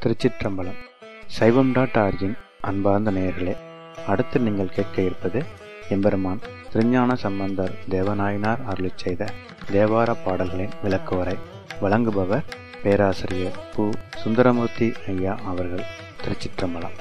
திருச்சிற்றம்பலம் சைவம் dot origin அன்பார்ந்த நேயர்களே அடுத்து நீங்கள் கேட்க இருப்பது எம்பெருமான் திருஞான சம்பந்தர் தேவநாயனார் அருளிச் செய்த தேவார பாடல்களின் விளக்குவரை வழங்குபவர் பேராசிரியர் பு சுந்தரமூர்த்தி ஐயா அவர்கள் திருச்சிற்றம்பலம்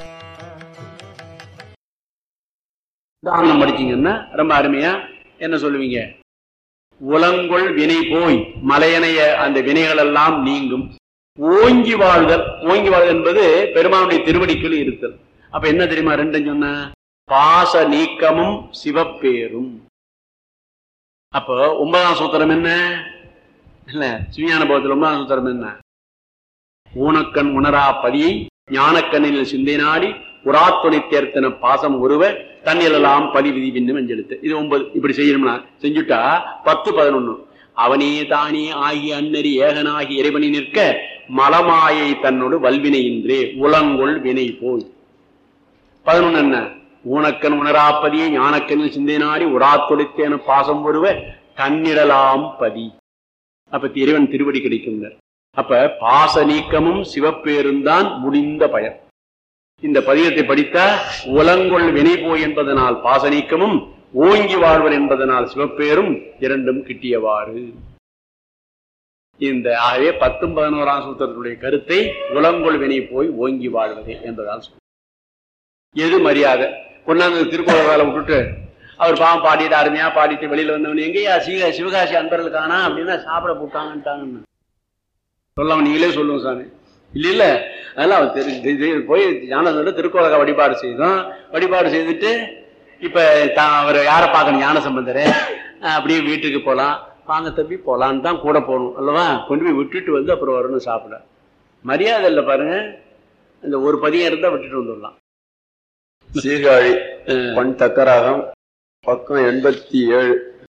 தானம் படிச்சீங்கன்னா ரொம்ப அருமையா என்ன சொல்லுவீங்க உலங்கொள் வினை போய் மலையனைய அந்த வினைகள் எல்லாம் நீங்கும் ஓங்கி வாழ்தல் ஓங்கி வாழ்தல் என்பது பெருமானுடைய திருவடிக்குள் இருத்தல் அப்ப என்ன தெரியுமா ரெண்டும் சொன்ன பாச நீக்கமும் சிவப்பேரும் அப்போ ஒன்பதாம் சூத்திரம் என்ன இல்ல சிவிஞான பகத்தில் ஒன்பதாம் சூத்திரம் என்ன ஊனக்கண் உணரா பதியை ஞானக்கண்ணில் சிந்தை நாடி உராத்துணை தேர்த்தன பாசம் ஒருவ தண்ணிலெல்லாம் பதி விதி பின்னும் அஞ்செழுத்து இது ஒன்பது இப்படி செய்யணும்னா செஞ்சுட்டா பத்து பதினொன்னு அவனே தானே ஆகிய அன்னறி ஏகனாகி இறைவனி நிற்க மலமாயை தன்னோடு வல்வினையின்றே உலங்கொள் வினை போய் பதினொன்னு என்ன ஊனக்கன் உணராப்பதியை ஞானக்கனில் சிந்தை நாடி உராத்தொழித்தேன பாசம் ஒருவ தன்னிடலாம் பதி அப்ப இறைவன் திருவடி கிடைக்கும் அப்ப பாச நீக்கமும் சிவப்பேரும் தான் முடிந்த பயன் இந்த பதியத்தை படித்தா உலங்கொள் வினை போய் என்பதனால் பாச நீக்கமும் ஓங்கி வாழ்வர் என்பதனால் சிவப்பேரும் இரண்டும் கிட்டியவாறு இந்த ஆகவே பத்தும் பதினோராம் சூத்திரத்துடைய கருத்தை உலங்கொள் வினை போய் ஓங்கி வாழ்வது என்பதால் சொல்ல எது மரியாதை கொண்டாந்து திருக்கோள வேலை விட்டுட்டு அவர் பாவம் பாடிட்டு அருமையா பாடிட்டு வெளியில வந்தவன் எங்கேயா சிவ சிவகாசி அன்பர்கள் காணா அப்படின்னா சாப்பிட போட்டாங்கன்ட்டாங்கன்னு சொல்லாம நீங்களே சொல்லுங்க சாமி இல்ல இல்ல அதெல்லாம் அவர் தெரி போய் ஞானசந்தோட திருக்கோலக வழிபாடு செய்தோம் வழிபாடு செய்துட்டு இப்ப தான் அவர் யாரை பார்க்கணும் ஞான சம்பந்தர் அப்படியே வீட்டுக்கு போகலாம் வாங்க தம்பி போலான்னு தான் கூட போகணும் அல்லவா கொண்டு போய் விட்டுட்டு வந்து அப்புறம் வரணும் சாப்பிட மரியாதை இல்லை பாருங்க இந்த ஒரு பதியம் இருந்தா விட்டுட்டு வந்துடலாம் சீர்காழி பண் தக்கராகம் பக்கம் எண்பத்தி ஏழு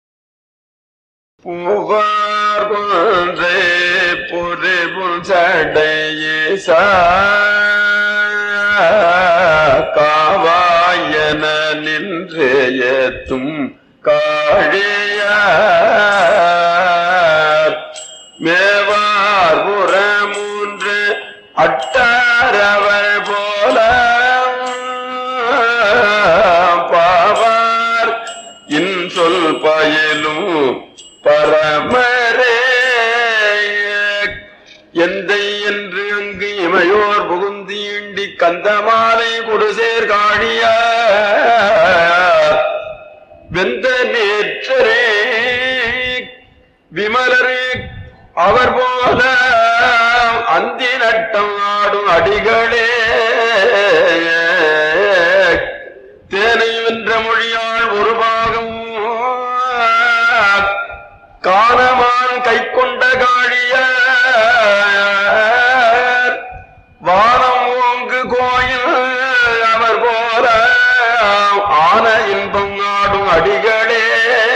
புகார் போன்றே பொறு புஞ்சடையே காவாயன நின்று ஏத்தும் காழிய மேவார் புற மூன்று அட்டாரவர் போல பாவார் இன்சொல் பயிலும் பரமரே எந்தை என்று அங்கு இமையோர் புகுந்து ஈண்டி கந்தமாலை குடுசேர் காணிய வெந்த நேற்றரே விமலரே அவர் போல அந்தி நட்டம் ஆடும் அடிகளே தேனை வென்ற மொழியால் ஒரு பாகம் காணமான் கை கொண்ட காழிய வானம் ஓங்கு கோயில் அவர் போல ஆன இன்பம் ஆடும் அடிகளே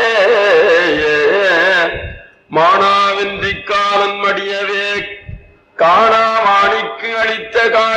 மானாவின்றி காலன் மடியவே காணாமாணிக்கு அளித்த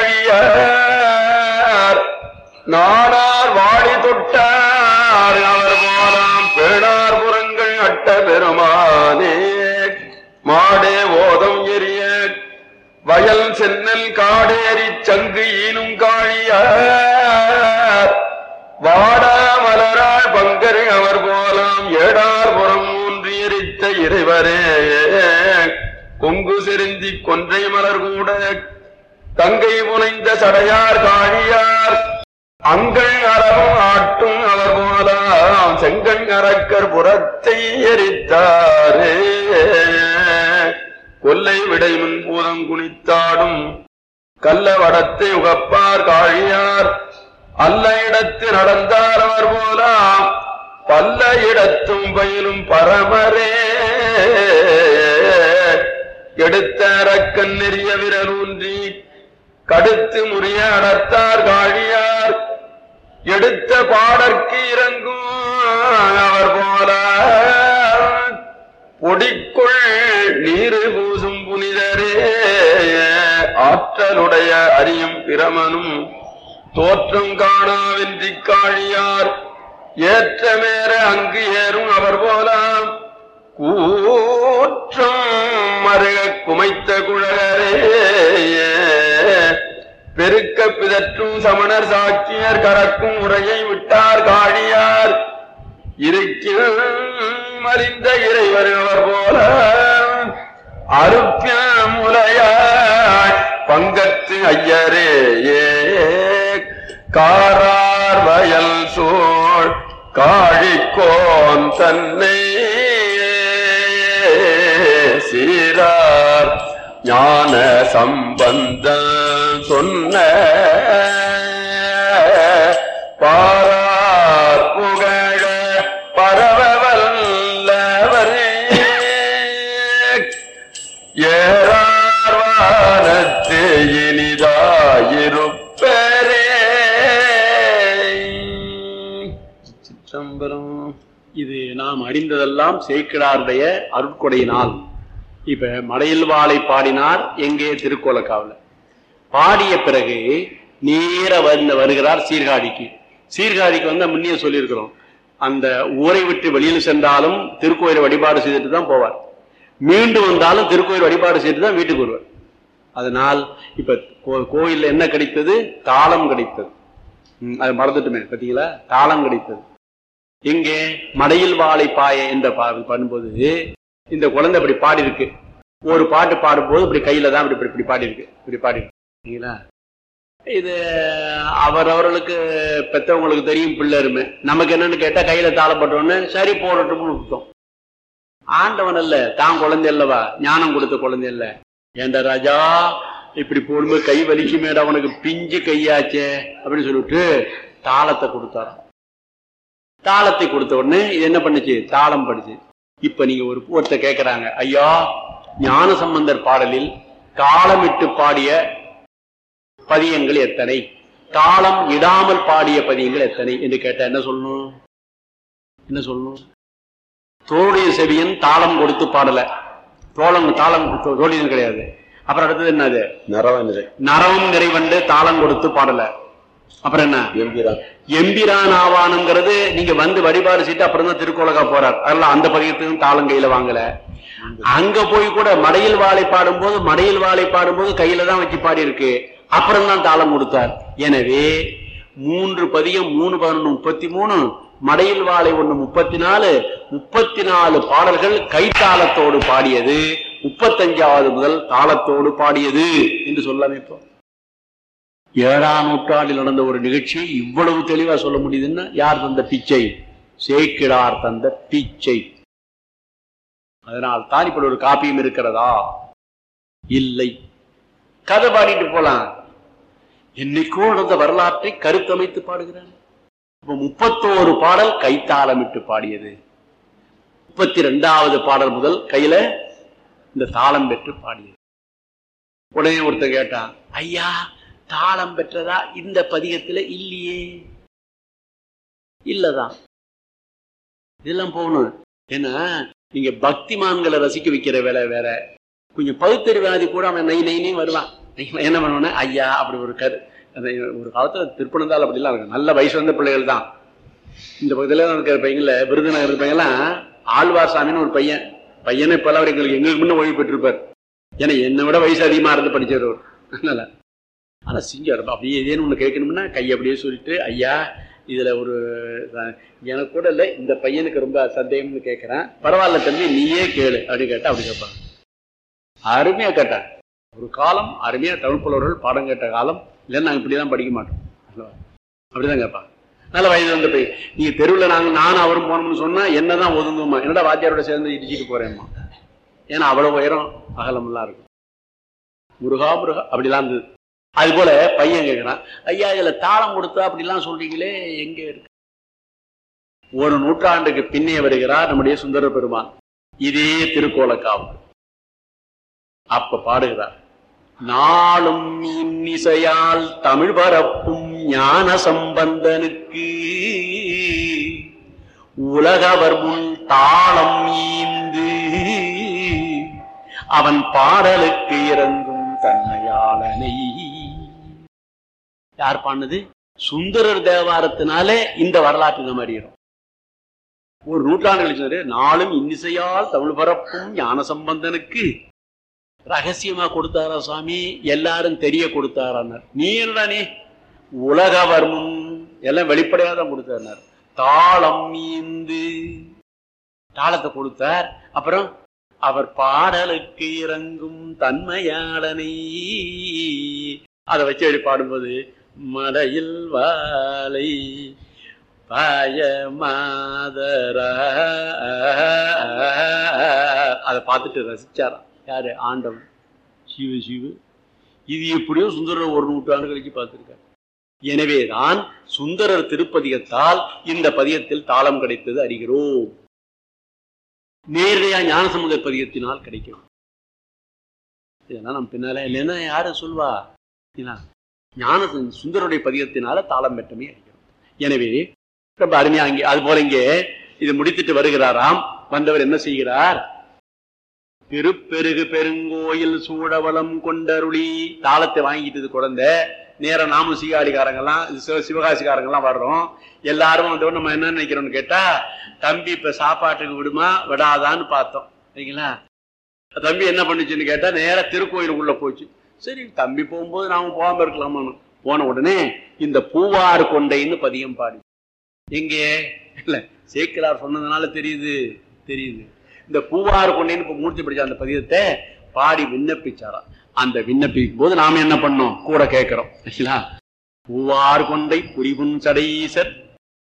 காழியார் நாடார் வாடி தொட்டார் அவர் போலாம் பேடார் புறங்கள் அட்ட பெருமானே மாடே ஓதம் எரிய வயல் சென்னல் காடேறி சங்கு ஈனும் காழியார் வாடா மலராள் பங்கரு அவர் போலாம் ஏடார் புறம் மூன்று எரித்த இறைவரே கொங்கு செருந்தி கொன்றை மலர் கூட தங்கை முனைந்த சடையார் காழியார் அங்கள் அறவும் ஆட்டும் அவர் போலாம் செங்கண் அரக்கர் புறத்தை எரித்தாரே கொல்லை விடை முன்பூதம் குனித்தாடும் கல்ல வடத்தை உகப்பார் காழியார் அல்ல இடத்து நடந்தார் அவர் போலாம் பல்ல இடத்தும் பயிலும் பரமரே எடுத்த அரக்கன் நெறிய விரலூன்றி கடுத்து முறிய அடர்த்தார் காழியார் எடுத்த பாடற்கு இறங்கும் அவர் போல பொடிக்குள் நீரு பூசும் புனிதரே ஆற்றலுடைய அறியும் பிரமனும் தோற்றம் காணாவின்றி காழியார் ஏற்ற மேற அங்கு ஏறும் அவர் போலாம் கூற்றம் மருக குமைத்த குழகரே பெருக்க பிதற்றும் சமணர் சாக்கியர் கறக்கும் உரையை விட்டார் காழியார் இருக்கில் மறிந்த இறைவர் அவர் போல அருப்பிய முலையாய் பங்கத்து ஐயரே ஏ காரார் வயல் சோழ் காழிக்கோன் தன்னை சீரார் ஞான சம்பந்த சொன்ன பாரார் புகழ பரவவல்லவரே ஏறார்வானத்து இனிதாயிருப்பரே சிற்றம்பலம் இது நாம் அறிந்ததெல்லாம் சேக்கிடாருடைய அருட்கொடையினால் இப்ப மலையில் வாழை பாடினார் எங்கே திருக்கோலக்காவில் பாடிய பிறகு நேர வந்து வருகிறார் சீர்காழிக்கு சீர்காழிக்கு வந்து முன்னே சொல்லியிருக்கிறோம் அந்த ஊரை விட்டு வெளியில் சென்றாலும் திருக்கோயில் வழிபாடு செய்துட்டு தான் போவார் மீண்டும் வந்தாலும் திருக்கோயில் வழிபாடு செய்துட்டு தான் வீட்டுக்கு வருவார் அதனால் இப்ப கோ- கோயில்ல என்ன கிடைத்தது தாளம் கிடைத்தது ம், அது மறந்துட்டுமே பாத்தீங்களா தாளம் கிடைத்தது எங்கே மடையில் வாழை பாய என்ற பா- பண்ணும்போது இந்த குழந்தை இப்படி பாடி இருக்கு ஒரு பாட்டு பாடும்போது இப்படி கையில தான் இப்படி இப்படி- இப்படி பாடி இருக்கு இப்படி பாடி இருக்கு சரிங்களா இது அவரவர்களுக்கு பெத்தவங்களுக்கு தெரியும் பிள்ளைருமே நமக்கு என்னன்னு கேட்டா கையில தாளப்பட்டோன்னு சரி போடட்டும்னு விட்டோம் ஆண்டவன் அல்ல தான் குழந்தை அல்லவா ஞானம் கொடுத்த குழந்தை இல்ல ஏண்டா ராஜா இப்படி போடும்போது கை வலிக்குமேடா அவனுக்கு பிஞ்சு கையாச்சே அப்படின்னு சொல்லிட்டு தாளத்தை கொடுத்தாராம் தாளத்தை கொடுத்த உடனே இது என்ன பண்ணுச்சு தாளம் படிச்சு இப்ப நீங்க ஒரு ஒருத்த கேக்குறாங்க ஐயா ஞான சம்பந்தர் பாடலில் தாளமிட்டு பாடிய பதியங்கள் எத்தனை தாளம் இடாமல் பாடிய பதியங்கள் எத்தனை என்று கேட்டா என்ன சொல்லணும் என்ன சொல்லணும் தோழிய செவியன் தாளம் கொடுத்து பாடல தோளம் தாளம் தோ- தோழியன் கிடையாது அப்புறம் அடுத்தது என்னது நரவநிலை நரவம் நிறைவண்டு தாளம் கொடுத்து பாடல அப்புறம் என்ன எம்பிரான் எம்பிரான் ஆவானுங்கிறது நீங்க வந்து வழிபாடு செய்து அப்புறம் தான் திருக்கோலகா போறார் அதெல்லாம் அந்த பதியத்துக்கும் தாளம் கையில வாங்கல அங்க போய் கூட மடையில் வாழை பாடும்போது மடையில் வாழை பாடும்போது கையில தான் வச்சு பாடி இருக்கு அப்புறம் தான் தாளம் கொடுத்தார் எனவே மூன்று பதியம் மூணு பதினொன்று முப்பத்தி மூணு மடையில் வாழை ஒண்ணு முப்பத்தி நாலு முப்பத்தி நாலு பாடல்கள் கைத்தாளத்தோடு பாடியது முப்பத்தஞ்சாவது முதல் தாளத்தோடு பாடியது என்று சொல்லாமே இப்போ ஏழாம் நூற்றாண்டில் நடந்த ஒரு நிகழ்ச்சி இவ்வளவு தெளிவா சொல்ல முடியுதுன்னா யார் தந்த பிச்சை சேக்கிடார் தந்த பிச்சை அதனால் தான் இப்படி ஒரு காப்பியம் இருக்கிறதா இல்லை கதை பாடிட்டு போலாம் என்னைக்கோ நடந்த வரலாற்றை கருத்தமைத்து பாடுகிறார் இப்ப முப்பத்தோரு பாடல் கைத்தாளமிட்டு பாடியது முப்பத்தி ரெண்டாவது பாடல் முதல் கையில இந்த தாளம் பெற்று பாடியது உடனே ஒருத்தன் கேட்டான் ஐயா தாளம் பெற்றதா இந்த பதிகத்துல இல்லையே இல்லதான் இதெல்லாம் போகணும் ஏன்னா நீங்க பக்திமான்களை ரசிக்க வைக்கிற வேலை வேற கொஞ்சம் பகுத்தறிவாதி கூட அவன் நை நைனே வருவான் இவன் என்ன பண்ணுவானே ஐயா அப்படி ஒரு கரு அந்த ஒரு காலத்துல திருப்பணந்தால் அப்படிலாம் இருக்கு நல்ல வயசு வந்த பிள்ளைகள் தான் இந்த பக்கத்துல இருக்கிற பையங்கள விருதுநகர் இருக்கிற பையன்லாம் ஆழ்வார் சாமின்னு ஒரு பையன் பையனை இப்ப அவர் எங்களுக்கு எங்களுக்கு முன்ன ஓய்வு பெற்றிருப்பார் ஏன்னா என்னை விட வயசு அதிகமா இருந்து படிச்சவர் அவர். அதனால ஆனா சிங்கம் அப்படியே ஏதேன்னு ஒண்ணு கேட்கணும்னா கை அப்படியே சொல்லிட்டு ஐயா இதுல ஒரு அஹ், எனக்கு கூட இல்ல இந்த பையனுக்கு ரொம்ப சந்தேகம்னு கேட்கிறேன் பரவாயில்ல தம்பி நீயே கேளு அப்படின்னு கேட்டா அப்படி கேட்பாங்க அருமையா கேட்டாங்க ஒரு காலம் அருமையா தமிழ் புலவர்கள் பாடம் கேட்ட காலம் இல்லைன்னா நாங்க இப்படிதான் படிக்க மாட்டோம் அல்லவா? அப்படிதான் கேட்பாங்க நல்ல வயது வந்த பையன் நீங்க தெருவுல நாங்க நானும் அவரும் போனோம்னு சொன்னா என்னதான் ஒதுங்குமா என்னடா வாத்தியாரோட சேர்ந்து இடிச்சிட்டு போறேம்மா ஏன்னா அவ்வளவு உயரம் அகலமெல்லாம் இருக்கும் முருகா முருகா அப்படிலாம் இருந்தது அது போல பையன் கேட்கிறான் ஐயா இதுல தாளம் கொடுத்தா அப்படிலாம் சொல்றீங்களே எங்க இருக்கு ஒரு நூற்றாண்டுக்கு பின்னே வருகிறார் நம்முடைய சுந்தர பெருமான் இதே திருக்கோலக்காவு அப்ப பாடுகிறார் நாளும் இன்னிசையால் தமிழ் பரப்பும் ஞான சம்பந்தனுக்கு உலகவர் முன் தாளம் ஈந்து அவன் பாடலுக்கு இறங்கும் தன்மையாளனை யார் பாடுனது சுந்தரர் தேவாரத்தினாலே இந்த வரலாற்று நம்ம அறிகிறோம் ஒரு நூற்றாண்டு கழிச்சு நாளும் இன்னிசையால் தமிழ் பரப்பும் ஞான சம்பந்தனுக்கு ரகசியமா கொடுத்தாரா சுவாமி எல்லாரும் தெரிய கொடுத்தாரான்னார் நீ என்னடா நீ உலகவர்மம் எல்லாம் வெளிப்படையா தான் கொடுத்தார் தாளம் மீந்து தாளத்தை கொடுத்தார் அப்புறம் அவர் பாடலுக்கு இறங்கும் தன்மையாளனை அதை வச்சு எழுதி பாடும்போது மலையில் வாலை பாய மாதரா அதை பார்த்துட்டு ரசிச்சாராம் யாரு ஆண்டவன் சிவ சிவ இது எப்படியோ சுந்தரர் ஒரு நூற்றாண்டு கழிச்சு பார்த்திருக்காரு எனவேதான் சுந்தரர் திருப்பதிகத்தால் இந்த பதியத்தில் தாளம் கிடைத்தது அறிகிறோம் நேரடியா ஞானசமுத பதிகத்தினால் கிடைக்கும் இதெல்லாம் நம்ம பின்னால இல்லைன்னா யாரு சொல்வா இல்லையா? ஞான சுந்தருடைய பதிகத்தினால தாளம் பெற்றமே அறிகிறோம் எனவே ரொம்ப அருமையா அங்கே அது போல இங்கே இது முடித்துட்டு வருகிறாராம் வந்தவர் என்ன செய்கிறார் திருப்பெருகு பெருங்கோயில் சூழவலம் கொண்டருளி தாளத்தை வாங்கிட்டது குழந்தை நேரா நாமும் சீகாடிக்காரங்கெல்லாம் சிவ- சிவகாசிக்காரங்கெல்லாம் வர்றோம் எல்லாரும் வந்து நம்ம என்ன நினைக்கிறோம்னு கேட்டா தம்பி இப்ப சாப்பாட்டுக்கு விடுமா விடாதான்னு பார்த்தோம் சரிங்களா தம்பி என்ன பண்ணுச்சுன்னு கேட்டா நேரா திருக்கோயிலுக்குள்ள போச்சு சரி தம்பி போகும்போது நாம போகாம இருக்கலாமான்னு போன உடனே இந்த பூவாறு கொண்டைன்னு பதியம் பாடி எங்கே இல்ல சேக்கிரார் சொன்னதுனால தெரியுது தெரியுது இந்த பூவாறு கொண்டைன்னு இப்ப மூர்த்தி பிடிச்ச அந்த பதியத்தை பாடி விண்ணப்பிச்சாராம் அந்த விண்ணப்பிக்கும் போது நாம என்ன பண்ணோம் கூட கேட்கிறோம் சரிங்களா பூவார் கொண்டை புரிபுன் சடையீசர்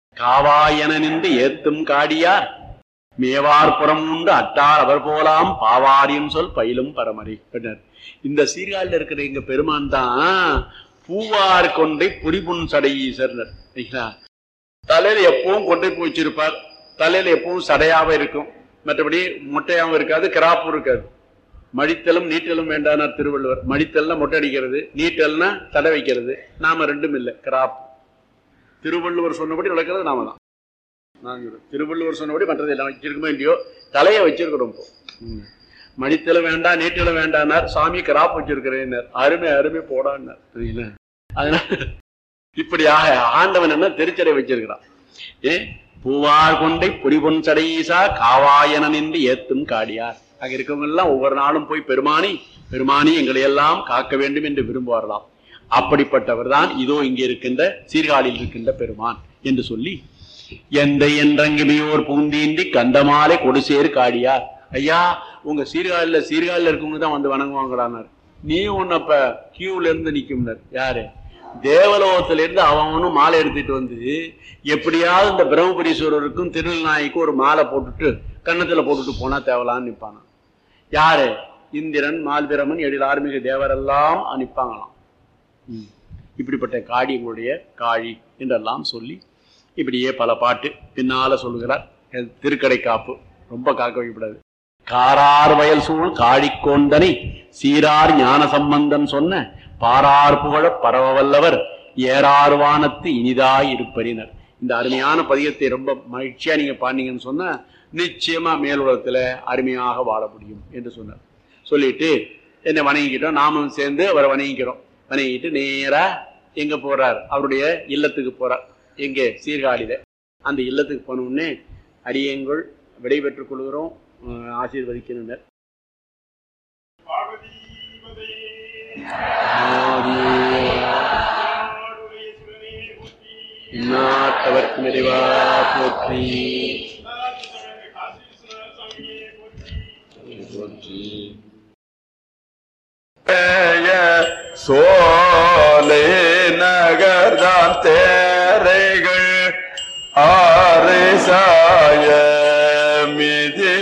காவாயன நின்று ஏத்தும் காடியார் மேவார்புறம் உண்டு அட்டார் அவர் போலாம் பாவாரியம் சொல் பயிலும் பரமரி அப்படின்னாரு. இந்த சீர்காழில் இருக்கிற எங்க பெருமான் தான் பூவார் கொண்டை புரிபுன் சடையீசர் சரிங்களா தலையில எப்பவும் கொண்டை பூ வச்சிருப்பார் தலையில எப்பவும் சடையாவ இருக்கும் மற்றபடி மொட்டையாவும் இருக்காது கிராப்பும் இருக்காது மடித்தலும் நீட்டலும் வேண்டானார் திருவள்ளுவர் மடித்தல்னா மொட்டை அடிக்கிறது நீட்டல்னா தடை வைக்கிறது நாம ரெண்டும் இல்லை கிராப் திருவள்ளுவர் சொன்னபடி நடக்கிறது நாம தான் நான் சொல்றேன். திருவள்ளுவர் சொன்னபடி மற்றது எல்லாம் வச்சிருக்கோமோ இல்லையோ தலையை வச்சிருக்கிறோம் இப்போ ம். மடித்தலும் வேண்டாம் நீட்டலும் வேண்டானார் சாமி கிராப் வச்சிருக்கிறேன் அருமை அருமை போடான்னார் சரிங்களா அதனால இப்படியாக ஆண்டவன் என்ன திருச்சடை வச்சிருக்கிறான் ஏ பூவார் கொண்டை பொறிபொன் சடையீசா காவாயன நின்று ஏத்தும் காடியார் அங்க இருக்கவங்க எல்லாம் ஒவ்வொரு நாளும் போய் பெருமானி பெருமானி எங்களை எல்லாம் காக்க வேண்டும் என்று விரும்புவார்களாம் அப்படிப்பட்டவர் தான் இதோ இங்கே இருக்கின்ற சீர்காழியில் இருக்கின்ற பெருமான் என்று சொல்லி எந்த என்றங்கிமையோர் பூந்தீண்டி கந்தமாலை கொடுசேர் காடியார் ஐயா உங்க சீர்காழில சீர்காழில இருக்கவங்க தான் வந்து வணங்குவாங்கடானார் நீ உன்ன அப்ப கியூல இருந்து நிக்கும்னர் யாரு தேவலோகத்துல இருந்து அவனும் மாலை எடுத்துட்டு வந்து எப்படியாவது இந்த பிரம்மபுரீஸ்வரருக்கும் திருநாய்க்கும் ஒரு மாலை போட்டுட்டு கன்னத்துல போட்டுட்டு போனா தேவலான்னு நிப்பானா யாரு இந்திரன் மால்பிரமன் எழில் ஆர்மிக தேவரெல்லாம் நிப்பாங்களாம் ம். இப்படிப்பட்ட காடி எங்களுடைய காழி என்றெல்லாம் சொல்லி இப்படியே பல பாட்டு பின்னால சொல்லுகிறார் இது திருக்கடை காப்பு ரொம்ப காக்க வைக்கப்படாது காரார் வயல் சூழ் காழிக்கோண்டனை சீரார் ஞான சம்பந்தன் சொன்ன பாரார் புகழ பரவ வல்லவர் ஏறார் வானத்து இனிதாய் இருப்பறினர் இந்த அருமையான பதியத்தை ரொம்ப மகிழ்ச்சியா நீங்க பாண்டீங்கன்னு சொன்னா நிச்சயமா மேலுலகத்துல அருமையாக வாழ முடியும் என்று சொன்னார் சொல்லிட்டு என்னை வணங்கிக்கிட்டோம் நாமும் சேர்ந்து அவரை வணங்கிக்கிறோம் வணங்கிட்டு நேரா எங்க போறார் அவருடைய இல்லத்துக்கு போறார் எங்கே சீர்காழியில அந்த இல்லத்துக்கு போன உடனே அடியங்கள் விடைபெற்றுக் கொள்கிறோம் அஹ் ஆசீர்வதிக்கின்றனர் இந்நாட்டவர்க்கு நிறைவா போற்றி போற்றி சோலை நகர்தான் தேரைகள் ஆறு சாய மிதி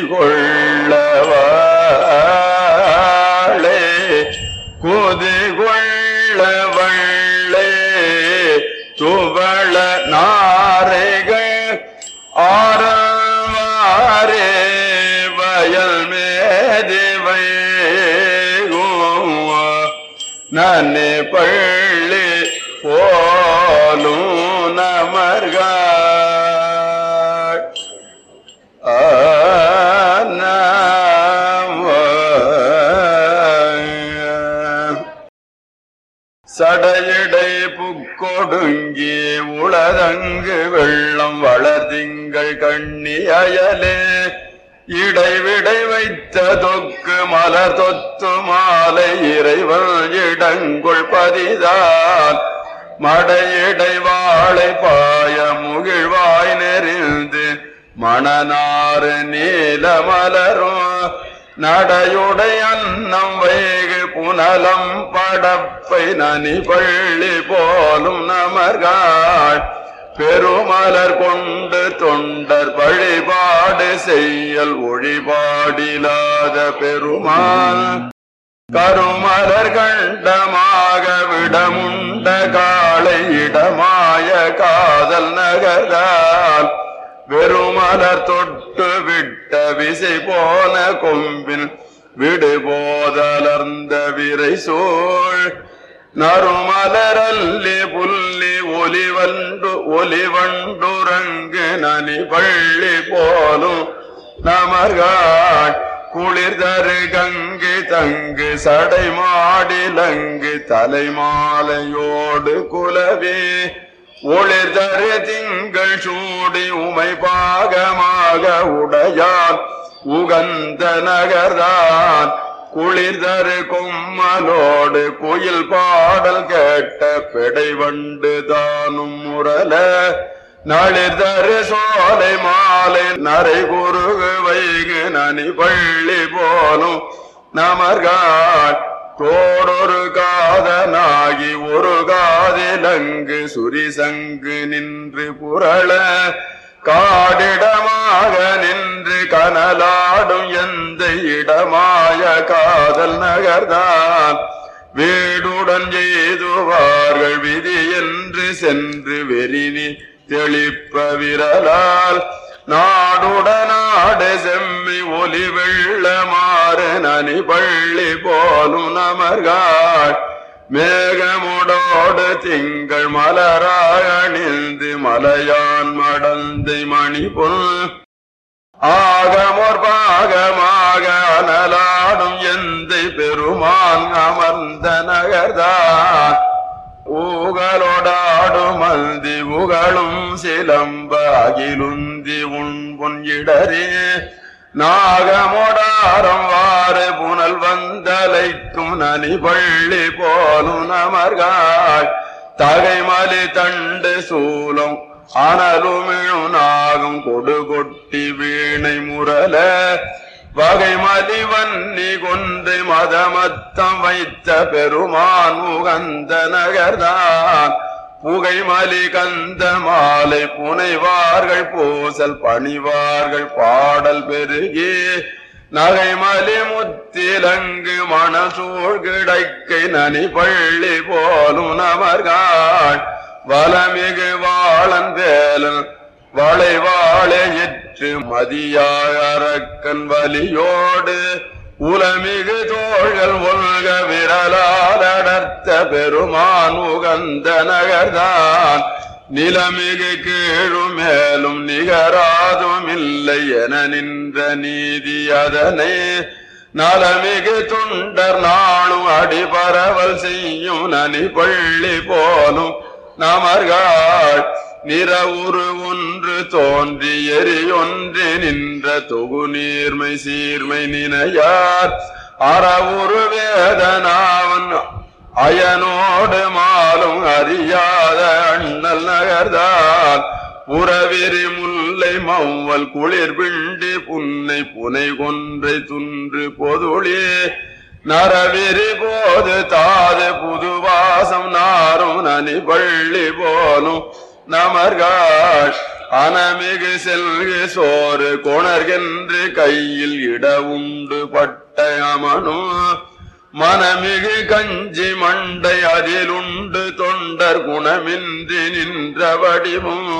கொள்ளவாளே குதி கொள்ளவள்ளே துவள நாரைகள் ஆரவாரே வயல் மேதிவை நன்னே பள்ளி போலும் நமர்கள் சடையடை புக்கொடுங்கி உளதங்கு வெள்ளம் வளர்திங்கள் கண்ணி அயலே இடைவிடை வைத்த தொக்கு மலர் தொத்து மாலை இறைவன் இடங்குள் பதிதான் மடையிடை வாழை பாய முகிழ்வாய் நெறிந்து மணனாறு நீல மலரும் நடையுடை அன்னம் வைகு புனலம் படப்பை நனி பள்ளி போலும் நமர்காள் பெருமலர் கொண்டு தொண்டர் வழிபாடு செய்யல் ஒழிபாடிலாத பெருமாள் கருமலர் கண்டமாக விடமுண்ட காளை இடமாய காதல் நகர்ந்தால் வெறுமலர் தொட்டு விட்ட விசை போன கொம்பில் விடு போதலர்ந்த விரை சோழ் நறுமலரல்லி புல்லி ஒலிவண்டு ஒலிவண்டுரங்கு நனி பள்ளி போலும் நமர்காட் குளிர்தரு கங்கு தங்கு சடை மாடிலங்கு தலைமாலையோடு குலவே ஒளிர்தரு திங்கள் சூடி உமை பாகமாக உடையார் உகந்த நகர்தான் குளிர்தரு கொம்மலோடு குயில் பாடல் கேட்ட பெடை வண்டு தானும் முரல நளிர்தரு சோலை மாலை நரை குருகு வைகு நனி பள்ளி போலும் நமர்காட் தோடொரு காதனாகி ஒரு காதிலங்கு சுரிசங்கு நின்று புரள காடிடமாக நின்று கனலாடும் எந்த இடமாய காதல் நகர்தான் வீடுடன் எய்துவார்கள் விதி என்று சென்று வெறினி தெளிப்ப விரலால் நாடுடனாடு செம்மி ஒலி வெள்ளமாறு நனி பள்ளி போலும் நமர்காள் மேகமுடோடு திங்கள் மலராய் அணிந்து மலையான் மடந்தை மணி பொன் ஆகமோர் பாகமாக அனலாடும் எந்தை பெருமான் அமர்ந்த நகர்தான் ஊகலோடாடும் மல்தி உகளும் சிலம்ப அகிலுந்தி உன் பொன் இடரே நாகமோடாரம் வாறு புனல் வந்தலைக்கும் நனி பள்ளி போலும் நமர்காய் தகைமலி தண்டு சூலம் அனலுமிழு நாகம் கொடு கொட்டி வீணை முரல வகை மலிவன்னி கொண்டு மதமத்தம் வைத்த பெருமான் உகந்த நகர்தான் புகை மலி கந்த மாலை புனைவார்கள் பூசல் பணிவார்கள் பாடல் பெருகி நகைமலி முத்திலங்கு மணசூழ் கிடைக்கை நனி பள்ளி போலும் நமர்காள் வலமிகு வாழன் வேலன் வளை வாழையிற்று மதியாரக்கன் வலியோடு உலமிகு தோள்கள் ஒல்க விரலால் அடர்த்த பெருமான் உகந்த நகர்தான் நிலமிகு கீழும் மேலும் நிகராதும் இல்லை என நின்ற நீதி அதனை நலமிகு துண்டர் நாளும் அடிபரவல் செய்யும் நனி பள்ளி போலும் நமர்காள் நிறவுரு ஒன்று தோன்றி எரியொன்று நின்ற தொகு நீர்மை சீர்மை நினையார் அறவுரு வேதனாவன் அயனோடு மாலும் அறியாத அண்ணல் நகர்தான் புறவிரி முல்லை மௌவல் குளிர் பிண்டி புன்னை புனை கொன்றை துன்று பொதுளே நரவிரி போது தாது புதுவாசம் நாரும் நனி பள்ளி போலும் நமர்காள் அனமிகு செல்கு சோறு கொணர்கென்று கையில் இட உண்டு பட்ட அமனும் மனமிகு கஞ்சி மண்டை அதிலுண்டு தொண்டர் குணமின்றி நின்ற வடிவும்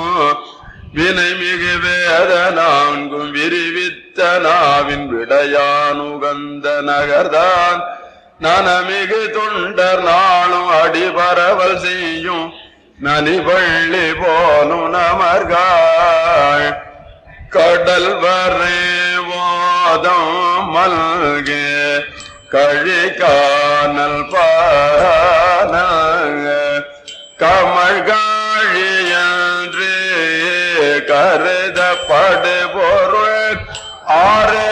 வினைமிகு வேத நான்கும் விரிவித்த நாவின் விடையானுகந்த நகர்தான் நனமிகு தொண்டர் நாளும் அடிபரவல் செய்யும் நலிவள்ளி போலும் நமர்காள் கடல் வரை வாதம் மல்கே கழி காணல் பான கமழ்காழி என்று கருதப்படு பொருள் ஆறு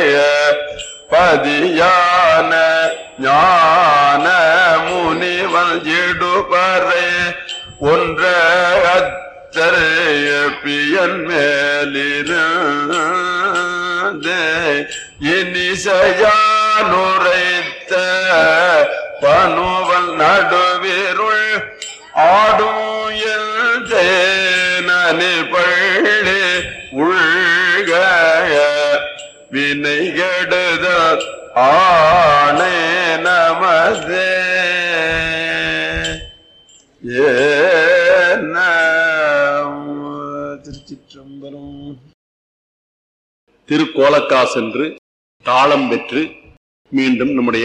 பதியான ஞான முனிவன் ஜிடுபறை ஒன்ற அத்தரையப்பியன் மேலிருந்து இனிசையானுரைத்த பனுவல் நடுவிருள் ஆடும் நனி பள்ளி உள்க வினை கெடுத ஆணை நமதே ஏன திருச்சிற்றம்பலம் திருக்கோலக்கா சென்று தாளம் பெற்று மீண்டும் நம்முடைய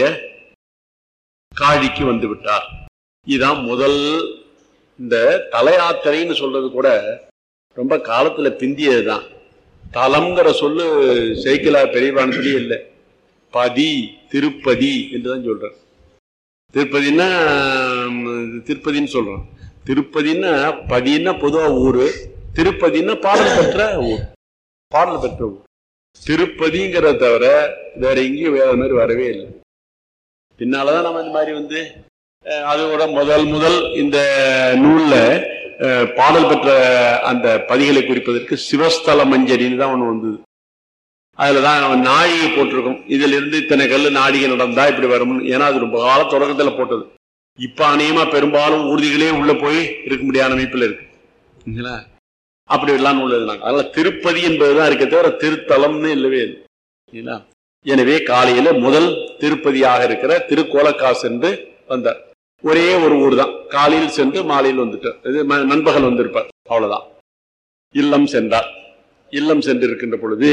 காழிக்கு வந்து விட்டார் இதுதான் முதல் இந்த தலையாத்திரைன்னு சொல்றது கூட ரொம்ப காலத்துல பிந்தியதுதான் தலம்ங்கிற சொல்லு சைக்கிளா பெரியவானத்திலேயே இல்லை பதி திருப்பதி என்றுதான் சொல்றார் திருப்பதின்னா ம், திருப்பதின்னு சொல்றோம் திருப்பதின்னா பதின்னா பொதுவா ஊரு திருப்பதின்னா பாடல் பெற்ற ஊர் பாடல் பெற்ற ஊர் திருப்பதிங்கிறத தவிர வேற எங்கேயும் வேற மாதிரி வரவே இல்லை பின்னாலதான் நம்ம இந்த மாதிரி வந்து அஹ், அதோட முதல் முதல் இந்த நூல்ல அஹ், பாடல் பெற்ற அந்த பதிகளை குறிப்பதற்கு சிவஸ்தல மஞ்சரின்னு தான் ஒண்ணு வந்தது அதுலதான் நம்ம நாழிகை போட்டிருக்கோம் இதுல இருந்து இத்தனை கல்லு நாடிகை நடந்தா இப்படி வரும்னு ஏன்னா அது ரொம்ப கால தொடக்கத்துல போட்டது இப்ப அநேகமா பெரும்பாலும் ஊர்திகளே உள்ள போய் இருக்க முடியாத அமைப்புல இருக்கு சரிங்களா? அப்படி எல்லாம் நூல் எழுதினாங்க அதனால திருப்பதி என்பதுதான் இருக்க தவிர திருத்தலம்னு இல்லவே இல்லை சரிங்களா? எனவே காலையில முதல் திருப்பதியாக இருக்கிற திருக்கோலக்கா சென்று வந்தார் ஒரே ஒரு ஊர் தான் காலையில் சென்று மாலையில் வந்துட்டார் இது ம- நண்பகல் வந்திருப்பார் அவ்வளவுதான் இல்லம் சென்றார் இல்லம் சென்று இருக்கின்ற பொழுது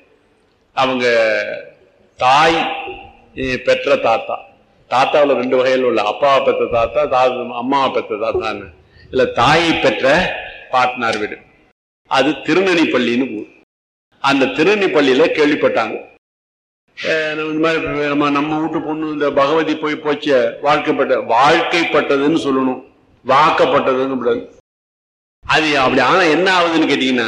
அவங்க தாய் eh, பெற்ற தாத்தா தாத்தாவில் ரெண்டு வகையில் உள்ள அப்பாவை பெற்ற தாத்தா தாத்தா அம்மாவை பெற்ற தாத்தான்னு இல்ல தாயை பெற்ற பாட்னார் வீடு அது திருநெல்லிப்பள்ளின்னு ஊர் அந்த திருநெல்லிப்பள்ளியில கேள்விப்பட்டாங்க அஹ் நம்ம இந்த மாதிரி நம்ம நம்ம வீட்டு பொண்ணு இந்த பகவதி போய் போச்ச வாழ்க்கைப்பட்ட வாழ்க்கைப்பட்டதுன்னு சொல்லணும் வாக்கப்பட்டதுன்னு கூடாது அது அப்படி ஆனா என்ன ஆகுதுன்னு கேட்டீங்கன்னா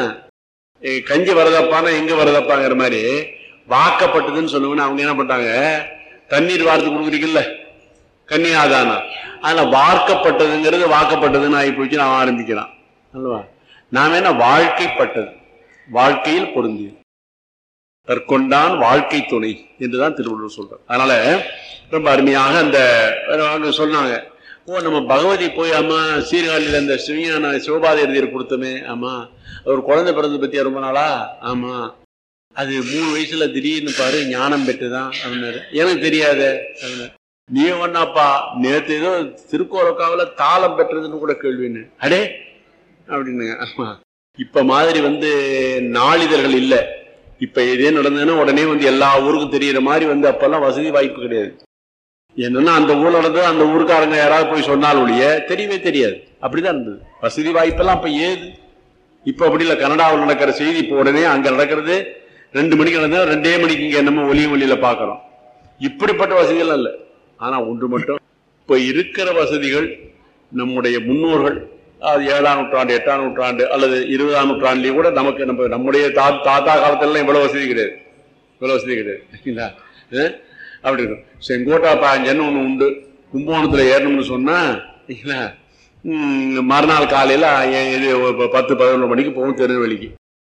eh, கஞ்சி வரதப்பானா எங்க வரதப்பாங்கிற மாதிரி வாக்கப்பட்டதுன்னு சொல்லுவோன்னு அவங்க என்ன பண்ணாங்க தண்ணீர் வார்த்து கொடுக்குறீங்கல்ல கன்னியாதானம் ஆனா வார்க்கப்பட்டதுங்கிறது வாக்கப்பட்டதுன்னு ஆகி போச்சு நான் ஆரம்பிக்கிறான் அல்லவா நாம என்ன வாழ்க்கைப்பட்டது வாழ்க்கையில் பொருந்தியது தற்கொண்டான் வாழ்க்கை துணை என்றுதான் திருவள்ளுவர் சொல்றார் அதனால ரொம்ப அருமையாக அந்த அவங்க சொன்னாங்க ஓ நம்ம பகவதி போய் அம்மா சீர்காழியில் அந்த சிவஞான சிவபாத எழுதியர் கொடுத்தோமே ஆமா ஒரு குழந்தை பிறந்த பத்தியா ரொம்ப நாளா ஆமா அது மூணு வயசுல திடீர்னு பாரு ஞானம் பெற்றுதான் அப்படின்னாரு எனக்கு தெரியாதே அப்படின்னாரு. நீ ஒன்னாப்பா நேத்து ஏதோ திருக்கோலக்காவில தாளம் பெற்றதுன்னு கூட கேள்வின்னு அடே அப்படின்னுங்க ஆமா இப்ப மாதிரி வந்து நாளிதழ்கள் இல்ல இப்ப இதே நடந்ததுன்னா உடனே வந்து எல்லா ஊருக்கும் தெரியற மாதிரி வந்து அப்பெல்லாம் வசதி வாய்ப்பு கிடையாது என்னன்னா அந்த ஊர்ல நடந்தது அந்த ஊருக்காரங்க யாராவது போய் சொன்னால் ஒழிய தெரியவே தெரியாது அப்படிதான் இருந்தது வசதி வாய்ப்பெல்லாம் அப்ப ஏது இப்ப அப்படி இல்ல கனடாவில் நடக்கிற செய்தி இப்ப உடனே அங்க நடக்கிறது ரெண்டு மணிக்கு நடந்தா ரெண்டே மணிக்கு இங்க என்னமோ ஒலி ஒலியில பாக்குறோம் இப்படிப்பட்ட வசதிகள் இல்ல ஆனா ஒன்று மட்டும் இப்ப இருக்கிற வசதிகள் நம்முடைய முன்னோர்கள் அது ஏழாம் நூற்றாண்டு எட்டாம் நூற்றாண்டு அல்லது இருபதாம் நூற்றாண்டுலயும் கூட நமக்கு நம்ம நம்முடைய தா தாத்தா காலத்துல இவ்வளவு வசதி கிடையாது இவ்வளவு வசதி கிடையாது சரிங்களா? அஹ்? அப்படி இருக்கும் செங்கோட்டா பாஞ்சன்னு ஒண்ணு உண்டு கும்பகோணத்துல ஏறணும்னு சொன்னா சரிங்களா? ம், மறுநாள் காலையில எ- இது ஒரு பத்து பதினொன்று மணிக்கு போகும் திருநெல்வேலிக்கு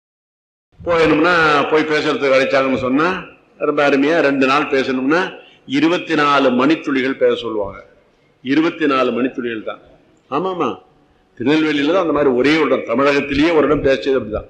போயணும்னா போய் பேசுறதுக்கு அழைச்சாங்கன்னு சொன்னா ரொம்ப அருமையா ரெண்டு நாள் பேசணும்னா இருபத்தி நாலு மணித்துளிகள் பேச சொல்லுவாங்க இருபத்தி நாலு மணித்துளிகள் தான் ஆமாமா திருநெல்வேலியில தான் அந்த மாதிரி ஒரே ஒரு இடம் தமிழகத்திலேயே ஒரு இடம் பேசியது அப்படிதான்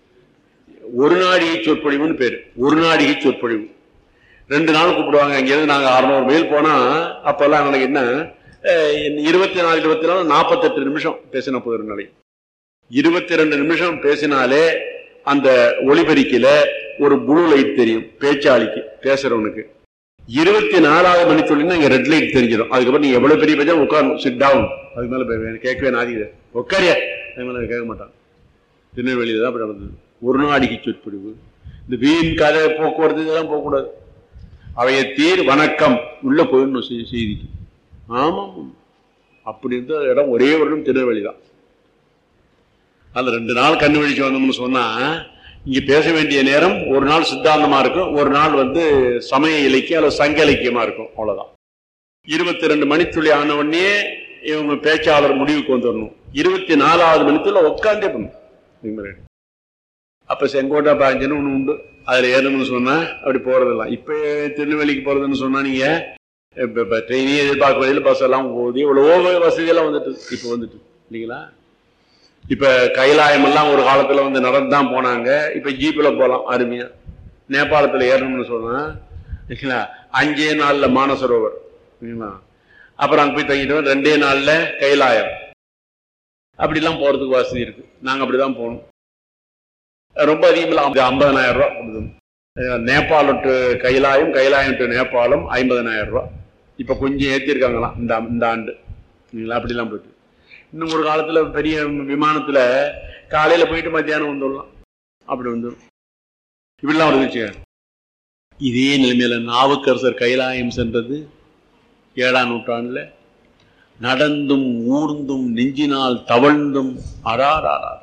ஒரு நாடிகை சொற்பொழிவுன்னு பேரு ஒரு நாடிகை சொற்பொழிவு ரெண்டு நாள் கூப்பிடுவாங்க இங்கேருந்து நாங்க அறுநூறு மைல் போனா அப்பெல்லாம் எனக்கு என்ன அஹ், இருபத்தி நாலு இருபத்தி நாலு நாற்பத்தெட்டு நிமிஷம் பேசின போது ஒரு நாளைக்கு இருபத்தி ரெண்டு நிமிஷம் பேசினாலே அந்த ஒளிபெருக்கில ஒரு ப்ளூ லைட் தெரியும் பேச்சாளிக்கு பேசுறவனுக்கு இருபத்தி நாலாவது மணி சொல்லினா இங்க ரெட் லைட் தெரிஞ்சிடும் அதுக்கப்புறம் நீங்க எவ்வளவு பெரிய பேச்சா உட்காரணும் சிட் டவுன் அதுக்கு மேல போய் எனக்கு கேட்கவே நாதிக்குது உட்காரியா அதுக்கு மேல கேட்க மாட்டான் திருநெல்வேலியில தான் அப்படி நடந்தது ஒரு நாடிக்கு சொற்பொழிவு இந்த வீண் கதை போக்குவரத்து இதெல்லாம் போகக்கூடாது அவைய தீர் வணக்கம் உள்ள போயிடணும் செய்- செய்திக்கு ஆமாம் அப்படி இருந்த இடம் ஒரே ஒரு இடம் திருநெல்வேலி தான் அதுல ரெண்டு நாள் கண்ணு வழிச்சு வந்தோம்னு சொன்னா இங்க பேச வேண்டிய நேரம் ஒரு நாள் சித்தாந்தமா இருக்கும் ஒரு நாள் வந்து சமய இலக்கியம் அல்லது சங்க இலக்கியமா இருக்கும் அவ்வளவுதான் இருபத்தி ரெண்டு மணித்துளி ஆன உடனே இவங்க பேச்சாளர் முடிவுக்கு வந்துடணும் இருபத்தி நாலாவது மணித்துல உட்காந்தே பண்ணும் அப்ப செங்கோட்டை பாஞ்சன்னு ஒண்ணு உண்டு அதுல ஏறணும்னு சொன்னா அப்படி போறதெல்லாம் இப்ப திருநெல்வேலிக்கு போறதுன்னு சொன்னா நீங்க இப்ப இப்ப ட்ரெயினே எதிர்பார்க்க வழியில் பஸ் எல்லாம் போகுது இவ்வளவோ வசதி எல்லாம் வந்துட்டு இப்ப வந்துட்டு இல்லைங்களா இப்ப கைலாயம் எல்லாம் ஒரு காலத்துல வந்து நடந்து தான் போனாங்க இப்ப ஜீப்ல போலாம் அருமையா நேபாளத்துல ஏறணும்னு சொன்னா இல்லைங்களா அஞ்சே நாள்ல மானசரோவர் இல்லைங்களா அப்புறம் அங்க போய் தங்கிட்டு ரெண்டே நாள்ல கைலாயம் அப்படிலாம் போறதுக்கு வசதி இருக்கு நாங்க அப்படிதான் போனோம் ரொம்ப அதிகமில்ல ஐம்பதனாயிரம் ரூபாய் கொடுக்கணும் அஹ் நேபாளம் டு கைலாயம் கைலாயம் டு நேபாளம் ஐம்பதனாயிரம் ரூபாய் இப்ப கொஞ்சம் ஏத்திருக்காங்களாம் இந்த இந்த ஆண்டு இல்லைங்களா அப்படிலாம் போயிட்டு இன்னும் ஒரு காலத்துல பெரிய விமானத்துல காலையில போயிட்டு மத்தியானம் வந்துடலாம் அப்படி வந்துடும் இப்படிலாம் இருந்துச்சு இதே நிலைமையில நாவுக்கரசர் கைலாயம் சென்றது ஏழாம் நூற்றாண்டுல நடந்தும் ஊர்ந்தும் நெஞ்சினால் தவழ்ந்தும் அடாராரா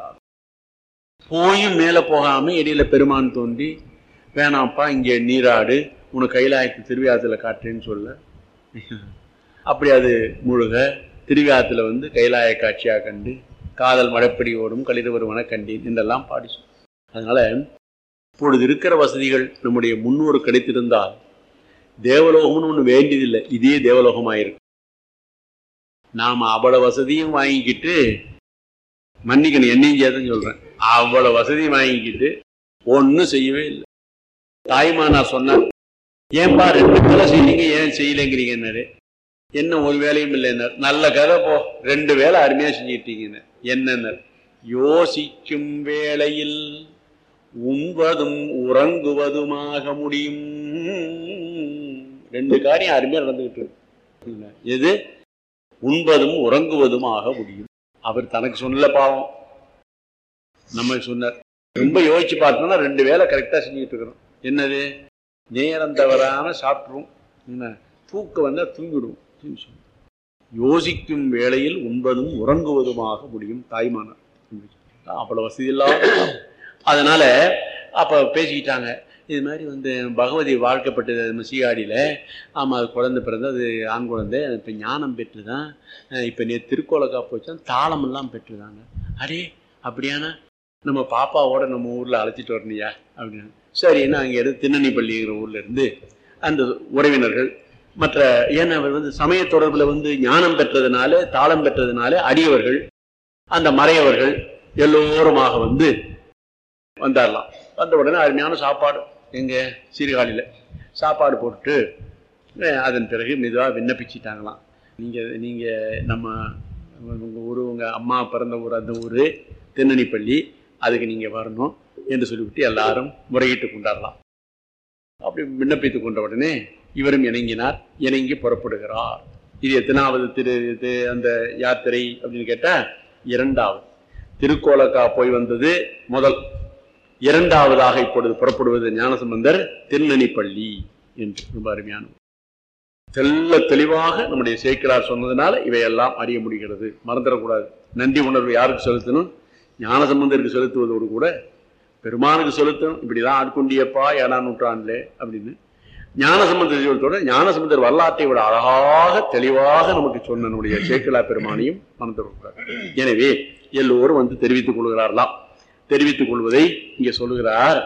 போயும் மேல போகாம இடையில பெருமான் தோன்றி வேணாம்ப்பா இங்க நீராடு உனக்கு கைலாயத்து திருவிழாத்துல காட்டுறேன்னு சொல்ல அப்படி அது முழுக திருவிழாத்துல வந்து கைலாய காட்சியா கண்டு காதல் மழைப்படி ஓடும் களிர்வருவன கண்டேன் என்றெல்லாம் பாடி சொல் அதனால இப்பொழுது இருக்கிற வசதிகள் நம்முடைய முன்னோர் கிடைத்திருந்தால் தேவலோகம்னு ஒண்ணு வேண்டியதில்லை இதே தேவலோகமாயிருக்கு நாம அவ்வளவு வசதியும் வாங்கிக்கிட்டு மன்னிக்கணும் என்னையும் சேர்த்துன்னு சொல்றேன் அவ்வளவு வசதியும் வாங்கிக்கிட்டு ஒன்னும் செய்யவே இல்லை தாய்மானார் சொன்னார் ஏன்பா ரெண்டு வேலை செய்யறீங்க ஏன் செய்யலைங்கிறீங்கன்னாரு என்ன ஒரு வேலையும் இல்லைன்னார் நல்ல கதை போ ரெண்டு வேலை அருமையா செஞ்சுக்கிட்டீங்கன்னு என்னன்னார் யோசிக்கும் வேளையில் உண்பதும் உறங்குவதுமாக முடியும் ரெண்டு காரியம் அருமையா நடந்துகிட்டு இருக்கு எது உண்பதும் உறங்குவதும் ஆக முடியும் அவர் தனக்கு சொல்லல பாவம் நம்ம சொன்னார் ரொம்ப யோசிச்சு பார்த்தோம்னா ரெண்டு வேலை கரெக்டா செஞ்சுக்கிட்டு இருக்கிறோம் என்னது நேரம் தவறாம சாப்பிட்ருவோம் என்ன தூக்கம் வந்தா தூங்கிடுவோம் தூங்கி சொல்லுவோம். யோசிக்கும் வேளையில் உண்பதும் உறங்குவதுமாக முடியும் தாய்மானார் அவ்வளவு வசதி இல்லாம அதனால அப்ப பேசிக்கிட்டாங்க இது மாதிரி வந்து பகவதி வாழ்க்கப்பட்டது நம்ம சீகாடியில ஆமா அது குழந்தை பிறந்து அது ஆண் குழந்தை இப்ப ஞானம் பெற்றுதான் இப்ப நே திருக்கோலக்கா போச்சான் தாளம் எல்லாம் பெற்றுதாங்க அடே அப்படியானா நம்ம பாப்பாவோட நம்ம ஊர்ல அழைச்சிட்டு வரணியா அப்படின்னு சரின்னு அங்க இருந்து திண்ணனிப்பள்ளிங்கிற ஊர்ல இருந்து அந்த உறவினர்கள் மற்ற ஏன்னா அவர் வந்து சமய தொடர்புல வந்து ஞானம் பெற்றதுனால தாளம் பெற்றதுனால அடியவர்கள் அந்த மறையவர்கள் எல்லோருமாக வந்து வந்தாரலாம் வந்த உடனே அருமையான சாப்பாடு எங்க சீர்காழியில சாப்பாடு போட்டு அஹ் அதன் பிறகு மெதுவாக விண்ணப்பிச்சிட்டாங்களாம் நீங்க நீங்க நம்ம உங்க ஊர் உங்க அம்மா பிறந்த ஊர் அந்த ஊர் தென்னணிப்பள்ளி அதுக்கு நீங்க வரணும் என்று சொல்லிவிட்டு எல்லாரும் முறையிட்டு கொண்டாடலாம் அப்படி விண்ணப்பித்துக் கொண்ட உடனே இவரும் இணங்கினார் இணங்கி புறப்படுகிறார் இது எத்தனாவது திரு இது அந்த யாத்திரை அப்படின்னு கேட்டா இரண்டாவது திருக்கோலக்கா போய் வந்தது முதல் இரண்டாவதாக இப்பொழுது புறப்படுவது ஞானசம்பந்தர் திருநனிப்பள்ளி என்று ரொம்ப அருமையான தெல்ல தெளிவாக நம்முடைய சேக்கிரார் சொன்னதுனால இவையெல்லாம் அறிய முடிகிறது மறந்துடக்கூடாது நன்றி உணர்வு யாருக்கு செலுத்தணும் ஞானசம்பந்தருக்கு செலுத்துவதோடு கூட பெருமானுக்கு செலுத்தணும் இப்படிதான் ஆட்கொண்டியப்பா ஏழாம் நூற்றாண்டுல அப்படின்னு ஞானசம்பந்தர் ஜீவத்தோட ஞானசம்பந்தர் வரலாற்றை விட அழகாக தெளிவாக நமக்கு சொன்ன நம்முடைய சேக்கிலா பெருமானையும் மறந்துடக்கூடாது எனவே எல்லோரும் வந்து தெரிவித்துக் கொள்கிறார்களாம் தெரிவித்துக் கொள்வதை இங்க சொல்லுகிறார்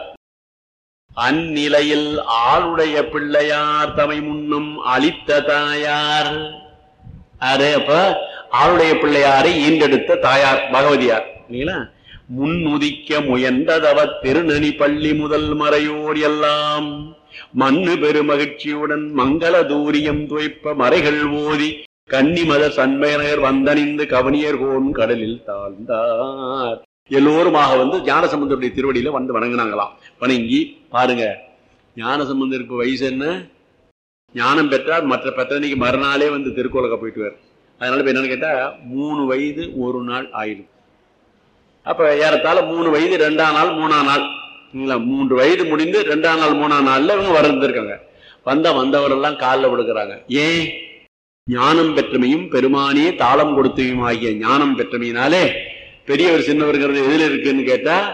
அந்நிலையில் ஆளுடைய பிள்ளையார் தமை முன்னும் அளித்த தாயார் அரே அப்ப ஆளுடைய பிள்ளையாரை ஈண்டெடுத்த தாயார் பகவதியார் இல்லைங்களா முன்னுதிக்க முயன்றதவ திருநனி பள்ளி முதல் மறையோர் எல்லாம் மண்ணு பெருமகிழ்ச்சியுடன் மங்கள தூரியம் துவைப்ப மறைகள் ஓதி கன்னிமத சண்மையனர் வந்தணிந்து கவனியர் கோன் கடலில் தாழ்ந்தார் எல்லோருமாக வந்து ஞானசம்பந்தருடைய திருவடியில வந்து வணங்கினாங்களாம் வணங்கி பாருங்க ஞானசம்பந்தருக்கு வயசு என்ன ஞானம் பெற்றார் மற்ற பெற்றனைக்கு மறுநாளே வந்து திருக்கோலக்க போயிட்டு அதனால இப்ப என்னன்னு கேட்டா மூணு வயது ஒரு நாள் ஆயிடும் அப்ப ஏறத்தாழ மூணு வயது ரெண்டாம் நாள் மூணாம் நாள் இல்ல மூன்று வயது முடிந்து ரெண்டாம் நாள் மூணாம் நாள்ல இவங்க வந்திருக்காங்க வந்த வந்தவரெல்லாம் காலில் விடுக்கிறாங்க ஏன் ஞானம் பெற்றமையும் பெருமானியே தாளம் கொடுத்தவையும் ஆகிய ஞானம் பெற்றமையினாலே பெரியவர் சின்னவர்கிறது எதுல இருக்குன்னு கேட்டா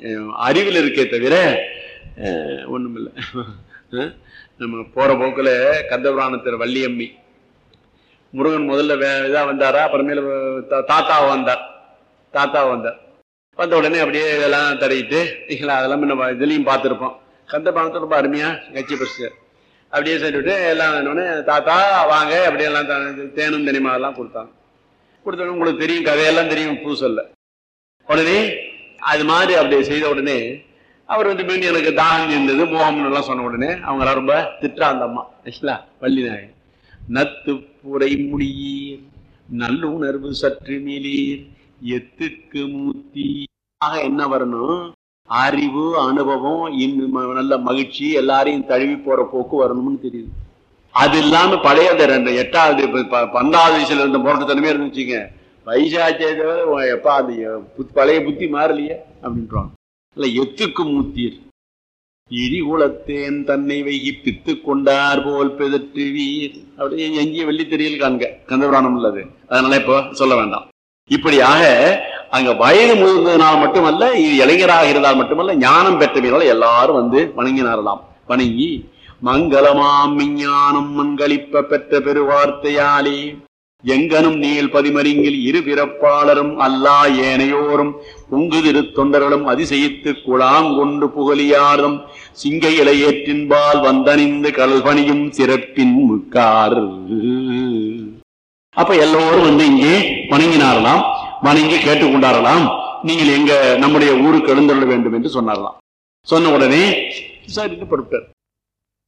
அஹ் அறிவில் இருக்கே தவிர ஒன்றும் இல்லை நம்ம போற போக்குல கந்தபுராணத்தில் வள்ளியம்மி முருகன் முதல்ல வே இதாக வந்தாரா அப்புறமேல தா- தாத்தா வந்தார் தாத்தா வந்தார் வந்த உடனே அப்படியே இதெல்லாம் தடவிட்டு இல்லைங்களா அதெல்லாம் நம்ம இதுலேயும் பார்த்துருப்போம் கந்தபுராணத்தை ரொம்ப அருமையா கட்சி பரிசு அப்படியே சொல்லிவிட்டு எல்லாம் வேணும்னு தாத்தா வாங்க அப்படியே எல்லாம் த- தேனும் தனிமா எல்லாம் கொடுத்தாங்க கொடுத்தோடனே உங்களுக்கு தெரியும் கதையெல்லாம் தெரியும் பூசல்ல உடனே அது மாதிரி அப்படி செய்த உடனே அவர் வந்து மீண்டும் எனக்கு தாகம் இருந்தது மோகம்னு எல்லாம் சொன்ன உடனே அவங்க எல்லாம் ரொம்ப திட்டா அந்த அம்மா இல்லைங்களா வள்ளி நாயகன் நத்து புரை முடியீர் நல்லுணர்வு சற்று மேலீர் எத்துக்கு மூத்தி ஆக என்ன வரணும் அறிவு அனுபவம் இன்னும் நல்ல மகிழ்ச்சி எல்லாரையும் தழுவி போற போக்கு வரணும்னு தெரியுது அது இல்லாம பழைய அந்த ரெண்டு எட்டாவது ப- ப- பன்னெண்டாவது வயசுல இருந்த முரட்டுத்தனமே இருந்துச்சுங்க வயசாச்சே எப்பா அது எ- புத்- பழைய புத்தி மாறலையே அப்படின்றாங்க இல்ல எத்துக்கு மூத்தீர் இடிகுலத்தேன் தன்னை வைகி பித்து கொண்டார் போல் பிதற்றுவீர் அப்படியே எங்கேயும் வெள்ளி தெரியல் காண்க கந்தபுராணம் உள்ளது அதனால இப்போ சொல்ல வேண்டாம் இப்படியாக அங்க வயது முதிர்ந்ததுனால் மட்டுமல்ல இது இளைஞராக இருந்தால் மட்டுமல்ல ஞானம் பெற்றவர்களால் எல்லாரும் வந்து வணங்கினாரலாம் வணங்கி மங்களமாம் விஞ்ஞானம் மண்களிப்ப பெற்ற பெருவார்த்தையாலே எங்கனும் நீள் பதிமறிங்கில் இரு பிறப்பாளரும் அல்லா ஏனையோரும் பொங்கு திரு தொண்டர்களும் அதிசயித்து குழாங்கொண்டு புகழியாரும் சிங்கை இலையேற்றின்பால் வந்தணிந்து கல்பணியும் சிறப்பின் முக்கார் அப்ப எல்லோரும் வந்து இங்கே வணங்கினாரலாம் வணங்கி கேட்டுக்கொண்டாரலாம் நீங்கள் எங்க நம்முடைய ஊருக்கு எழுந்தருள வேண்டும் என்று சொன்னாரலாம் சொன்ன உடனே சரின்னு பொறுப்பார்